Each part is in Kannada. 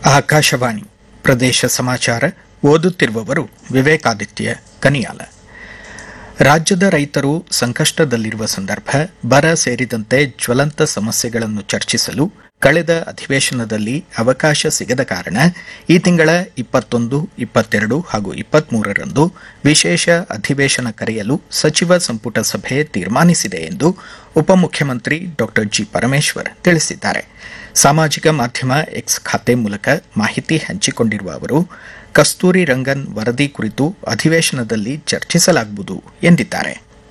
ಆಕಾಶವಾಣಿ ಪ್ರದೇಶ ಸಮಾಚಾರ ಓದುತ್ತಿರುವವರು ವಿವೇಕಾದಿತ್ಯ ಕನಿಯಾಲ ರಾಜ್ಯದ ರೈತರು ಸಂಕಷ್ಟದಲ್ಲಿರುವ ಸಂದರ್ಭ ಬರ ಸೇರಿದಂತೆ ಜ್ವಲಂತ ಸಮಸ್ಯೆಗಳನ್ನು ಚರ್ಚಿಸಲು ಕಳೆದ ಅಧಿವೇಶನದಲ್ಲಿ ಅವಕಾಶ ಸಿಗದ ಕಾರಣ ಈ ತಿಂಗಳ ಇಪ್ಪತ್ತೊಂದು ಇಪ್ಪತ್ತೆರಡು ಹಾಗೂ ಇಪ್ಪತ್ಮೂರರಂದು ವಿಶೇಷ ಅಧಿವೇಶನ ಕರೆಯಲು ಸಚಿವ ಸಂಪುಟ ಸಭೆ ತೀರ್ಮಾನಿಸಿದೆ ಎಂದು ಉಪಮುಖ್ಯಮಂತ್ರಿ ಡಾ ಜಿ ಪರಮೇಶ್ವರ್ ತಿಳಿಸಿದ್ದಾರೆ ಸಾಮಾಜಿಕ ಮಾಧ್ಯಮ ಎಕ್ಸ್ ಖಾತೆ ಮೂಲಕ ಮಾಹಿತಿ ಹಂಚಿಕೊಂಡಿರುವ ಅವರು ಕಸ್ತೂರಿ ರಂಗನ್ ವರದಿ ಕುರಿತು ಅಧಿವೇಶನದಲ್ಲಿ ಚರ್ಚಿಸಲಾಗುವುದು ಎಂದಿದ್ದಾರೆ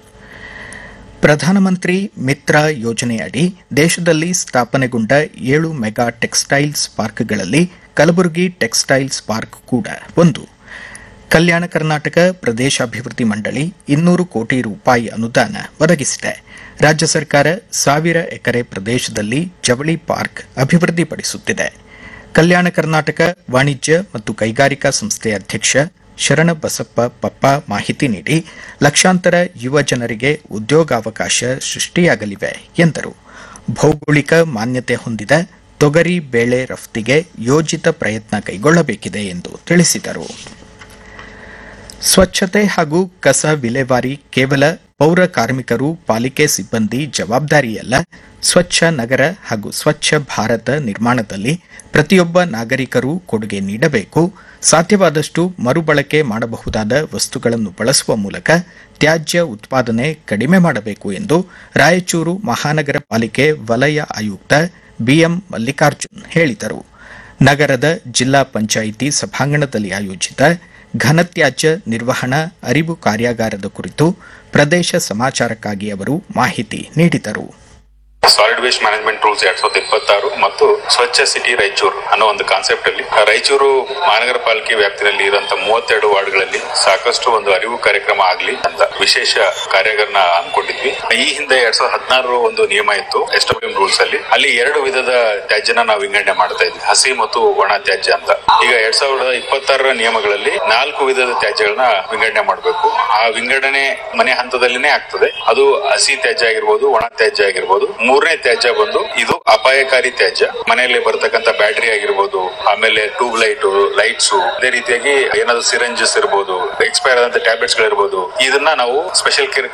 ಪ್ರಧಾನಮಂತ್ರಿ ಮಿತ್ರ ಯೋಜನೆಯಡಿ ದೇಶದಲ್ಲಿ ಸ್ಥಾಪನೆಗೊಂಡ ಏಳು ಮೆಗಾ ಟೆಕ್ಸ್ಟೈಲ್ಸ್ ಪಾರ್ಕ್ಗಳಲ್ಲಿ ಕಲಬುರಗಿ ಟೆಕ್ಸ್ಟೈಲ್ಸ್ ಪಾರ್ಕ್ ಕೂಡ ಒಂದು ಕಲ್ಯಾಣ ಕರ್ನಾಟಕ ಪ್ರದೇಶಾಭಿವೃದ್ಧಿ ಮಂಡಳಿ ಇನ್ನೂರು ಕೋಟಿ ರೂಪಾಯಿ ಅನುದಾನ ಒದಗಿಸಿದೆ ರಾಜ್ಯ ಸರ್ಕಾರ ಸಾವಿರ ಎಕರೆ ಪ್ರದೇಶದಲ್ಲಿ ಜವಳಿ ಪಾರ್ಕ್ ಅಭಿವೃದ್ಧಿಪಡಿಸುತ್ತಿದೆ ಕಲ್ಯಾಣ ಕರ್ನಾಟಕ ವಾಣಿಜ್ಯ ಮತ್ತು ಕೈಗಾರಿಕಾ ಸಂಸ್ಥೆ ಅಧ್ಯಕ್ಷ ಶರಣಬಸಪ್ಪ ಪಪ್ಪ ಮಾಹಿತಿ ನೀಡಿ ಲಕ್ಷಾಂತರ ಯುವ ಜನರಿಗೆ ಉದ್ಯೋಗಾವಕಾಶ ಸೃಷ್ಟಿಯಾಗಲಿವೆ ಎಂದರು ಭೌಗೋಳಿಕ ಮಾನ್ಯತೆ ಹೊಂದಿದ ತೊಗರಿ ಬೇಳೆ ರಫ್ತಿಗೆ ಯೋಜಿತ ಪ್ರಯತ್ನ ಕೈಗೊಳ್ಳಬೇಕಿದೆ ಎಂದು ತಿಳಿಸಿದರು ಸ್ವಚ್ಛತೆ ಹಾಗೂ ಕಸ ವಿಲೇವಾರಿ ಕೇವಲ ಪೌರ ಕಾರ್ಮಿಕರು ಪಾಲಿಕೆ ಸಿಬ್ಬಂದಿ ಜವಾಬ್ದಾರಿಯಲ್ಲ ಸ್ವಚ್ಛ ನಗರ ಹಾಗೂ ಸ್ವಚ್ಛ ಭಾರತ ನಿರ್ಮಾಣದಲ್ಲಿ ಪ್ರತಿಯೊಬ್ಬ ನಾಗರಿಕರು ಕೊಡುಗೆ ನೀಡಬೇಕು ಸಾಧ್ಯವಾದಷ್ಟು ಮರುಬಳಕೆ ಮಾಡಬಹುದಾದ ವಸ್ತುಗಳನ್ನು ಬಳಸುವ ಮೂಲಕ ತ್ಯಾಜ್ಯ ಉತ್ಪಾದನೆ ಕಡಿಮೆ ಮಾಡಬೇಕು ಎಂದು ರಾಯಚೂರು ಮಹಾನಗರ ಪಾಲಿಕೆ ವಲಯ ಆಯುಕ್ತ ಬಿಎಂ ಮಲ್ಲಿಕಾರ್ಜುನ್ ಹೇಳಿದರು ನಗರದ ಜಿಲ್ಲಾ ಪಂಚಾಯಿತಿ ಸಭಾಂಗಣದಲ್ಲಿ ಆಯೋಜಿತ ಘನತ್ಯಾಜ್ಯ ನಿರ್ವಹಣಾ ಅರಿವು ಕಾರ್ಯಾಗಾರದ ಕುರಿತು ಪ್ರದೇಶ ಸಮಾಚಾರಕ್ಕಾಗಿ ಅವರು ಮಾಹಿತಿ ನೀಡಿದರು ಸಾಲಿಡ್ ವೇಸ್ಟ್ ಮ್ಯಾನೇಜ್ಮೆಂಟ್ ರೂಲ್ಸ್ ಎರಡ್ ಸಾವಿರದ ಇಪ್ಪತ್ತಾರು ಮತ್ತು ಸ್ವಚ್ಛ ಸಿಟಿ ರಾಯಚೂರು ಅನ್ನೋ ಒಂದು ಕಾನ್ಸೆಪ್ಟ್ ಅಲ್ಲಿ ರಾಯಚೂರು ಮಹಾನಗರ ಪಾಲಿಕೆ ವ್ಯಾಪ್ತಿಯಲ್ಲಿ ಇರುವಂತಹ ಮೂವತ್ತೆರಡು ವಾರ್ಡ್ಗಳಲ್ಲಿ ಸಾಕಷ್ಟು ಒಂದು ಅರಿವು ಕಾರ್ಯಕ್ರಮ ಆಗಲಿ ಅಂತ ವಿಶೇಷ ಕಾರ್ಯಾಗಾರನ ಹಮ್ಮಿಕೊಂಡಿದ್ವಿ ಈ ಹಿಂದೆ ಎರಡ್ ಸಾವಿರದ ಹದಿನಾರು ಒಂದು ನಿಯಮ ಇತ್ತು ಎಸ್ ಡಬ್ಲ್ಯೂ ರೂಲ್ಸ್ ಅಲ್ಲಿ ಅಲ್ಲಿ ಎರಡು ವಿಧದ ತ್ಯಾಜ್ಯನ ನಾವು ವಿಂಗಡಣೆ ಮಾಡ್ತಾ ಇದ್ವಿ ಹಸಿ ಮತ್ತು ಒಣ ತ್ಯಾಜ್ಯ ಅಂತ ಈಗ ಎರಡ್ ಸಾವಿರದ ಇಪ್ಪತ್ತಾರರ ನಿಯಮಗಳಲ್ಲಿ ನಾಲ್ಕು ವಿಧದ ತ್ಯಾಜ್ಯಗಳನ್ನ ವಿಂಗಡಣೆ ಮಾಡಬೇಕು ಆ ವಿಂಗಡಣೆ ಮನೆ ಹಂತದಲ್ಲಿನೇ ಆಗ್ತದೆ ಅದು ಹಸಿ ತ್ಯಾಜ್ಯ ಆಗಿರ್ಬೋದು ಒಣ ತ್ಯಾಜ್ಯ ಆಗಿರ್ಬೋದು ಮೂರನೇ ತ್ಯಾಜ್ಯ ಬಂದು ಇದು ಅಪಾಯಕಾರಿ ತ್ಯಾಜ್ಯ ಮನೆಯಲ್ಲಿ ಬರ್ತಕ್ಕಂಥ ಬ್ಯಾಟರಿ ಆಗಿರ್ಬೋದು ಆಮೇಲೆ ಟ್ಯೂಬ್ ಲೈಟ್ ಲೈಟ್ಸ್ ಅದೇ ರೀತಿಯಾಗಿ ಏನಾದ್ರು ಸಿರಂಜಸ್ ಇರ್ಬೋದು ಎಕ್ಸ್ಪೈರ್ ಆದಂತ ಟ್ಯಾಬ್ಲೆಟ್ಸ್ ಗಳಿರ್ಬೋದು ಇದನ್ನ ನಾವು ಸ್ಪೆಷಲ್ ಕೇರ್